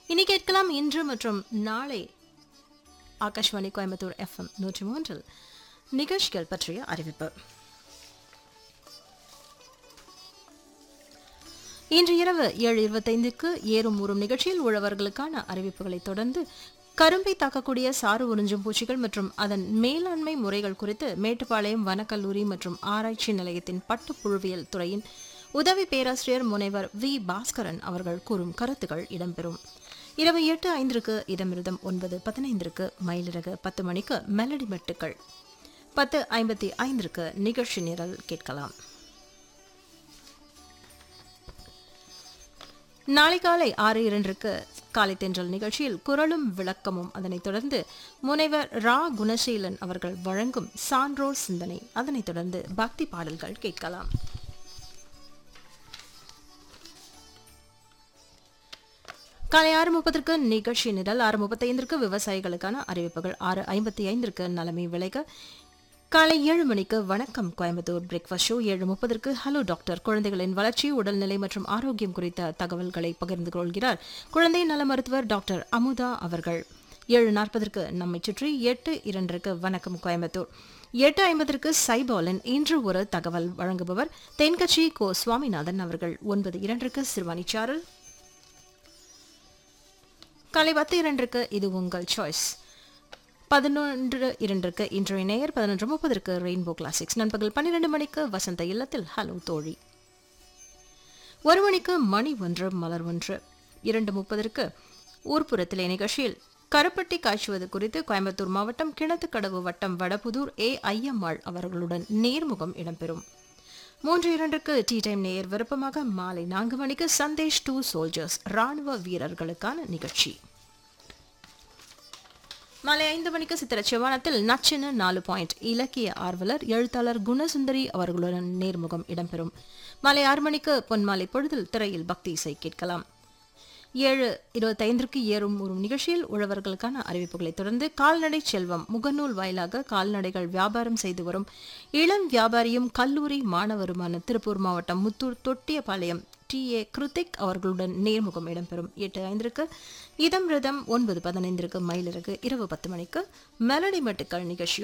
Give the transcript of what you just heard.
இனி கேட்கலாம் இன்று மற்றும் நாளை ஆகாஷ்வாணி கோயம்புத்தூர் எஃப்எம் நூற்றி மூன்றில் நிகழ்ச்சிகள் பற்றிய அறிவிப்பு இன்று இரவு ஏழு இருபத்தைந்துக்கு ஏறும் ஊறும் நிகழ்ச்சியில் உழவர்களுக்கான அறிவிப்புகளை தொடர்ந்து கரும்பை தாக்கக்கூடிய சாறு உறிஞ்சும் பூச்சிகள் மற்றும் அதன் மேலாண்மை முறைகள் குறித்து மேட்டுப்பாளையம் வனக்கல்லூரி மற்றும் ஆராய்ச்சி நிலையத்தின் பட்டுப்புழுவியல் துறையின் உதவி பேராசிரியர் முனைவர் வி பாஸ்கரன் அவர்கள் கூறும் கருத்துக்கள் இடம்பெறும் இரவு எட்டு ஐந்திற்கு இடமிருதம் ஒன்பது பதினைந்திற்கு மயிலிறகு பத்து மணிக்கு மெலடி மெட்டுக்கள் பத்து ஐம்பத்தி ஐந்திற்கு நிகழ்ச்சி நிரல் கேட்கலாம் நாளை காலை ஆறு இரண்டிற்கு காலை தென்றல் நிகழ்ச்சியில் குரலும் விளக்கமும் அதனைத் தொடர்ந்து முனைவர் ரா குணசீலன் அவர்கள் வழங்கும் சான்றோர் சிந்தனை அதனைத் தொடர்ந்து பக்தி பாடல்கள் கேட்கலாம் காலை ஆறு முப்பதற்கு நிகழ்ச்சி நிரல் ஆறு முப்பத்தைந்திற்கு விவசாயிகளுக்கான அறிவிப்புகள் ஆறு ஐம்பத்தி ஐந்திற்கு நலமை விளைக காலை ஏழு மணிக்கு வணக்கம் கோயம்புத்தூர் பிரேக்ஃபாஸ்ட் ஷோ ஏழு முப்பதற்கு ஹலோ டாக்டர் குழந்தைகளின் வளர்ச்சி உடல்நிலை மற்றும் ஆரோக்கியம் குறித்த தகவல்களை பகிர்ந்து கொள்கிறார் குழந்தை நல மருத்துவர் டாக்டர் அமுதா அவர்கள் ஏழு நாற்பதற்கு நம்மை சுற்றி எட்டு இரண்டிற்கு வணக்கம் கோயம்புத்தூர் எட்டு ஐம்பதற்கு சைபாலன் இன்று ஒரு தகவல் வழங்குபவர் தென்கட்சி கோ சுவாமிநாதன் அவர்கள் ஒன்பது இரண்டிற்கு சிறுவாணிச்சாரல் காலை பத்து இரண்டிற்கு இது உங்கள் சாய்ஸ் பதினொன்று இரண்டிற்கு இன்றைய நேயர் பதினொன்று முப்பதற்கு ரெயின்போ கிளாசிக்ஸ் நண்பகல் பன்னிரண்டு மணிக்கு வசந்த இல்லத்தில் ஹலோ தோழி ஒரு மணிக்கு மணி ஒன்று மலர் ஒன்று இரண்டு முப்பதற்கு ஊர்ப்புறத்திலே நிகழ்ச்சியில் கருப்பட்டி காய்ச்சுவது குறித்து கோயம்புத்தூர் மாவட்டம் கிணத்துக்கடவு வட்டம் வடபுதூர் ஏ ஐயம்மாள் அவர்களுடன் நேர்முகம் இடம்பெறும் மூன்று இரண்டுக்கு டீ டைம் நேயர் விருப்பமாக மாலை நான்கு மணிக்கு சந்தேஷ் டூ சோல்ஜர்ஸ் ராணுவ வீரர்களுக்கான நிகழ்ச்சி மாலை ஐந்து மணிக்கு சித்திர சிவானத்தில் நச்சின நாலு பாயிண்ட் இலக்கிய ஆர்வலர் எழுத்தாளர் குணசுந்தரி அவர்களுடன் நேர்முகம் இடம்பெறும் மாலை ஆறு மணிக்கு பொன்மாலை பொழுதில் திரையில் பக்தி இசை கேட்கலாம் ஏழு இருபத்தைந்திற்கு ஏறும் ஒரு நிகழ்ச்சியில் உழவர்களுக்கான அறிவிப்புகளை தொடர்ந்து கால்நடை செல்வம் முகநூல் வாயிலாக கால்நடைகள் வியாபாரம் செய்து வரும் இளம் வியாபாரியும் கல்லூரி மாணவருமான திருப்பூர் மாவட்டம் முத்தூர் தொட்டியபாளையம் டி ஏ கிருத்திக் அவர்களுடன் நேர்முகம் இடம்பெறும் எட்டு ஐந்திற்கு இதம் ரிதம் ஒன்பது பதினைந்திற்கு மயிலிறகு இரவு பத்து மணிக்கு மெலடி மெட்டுக்கள் நிகழ்ச்சி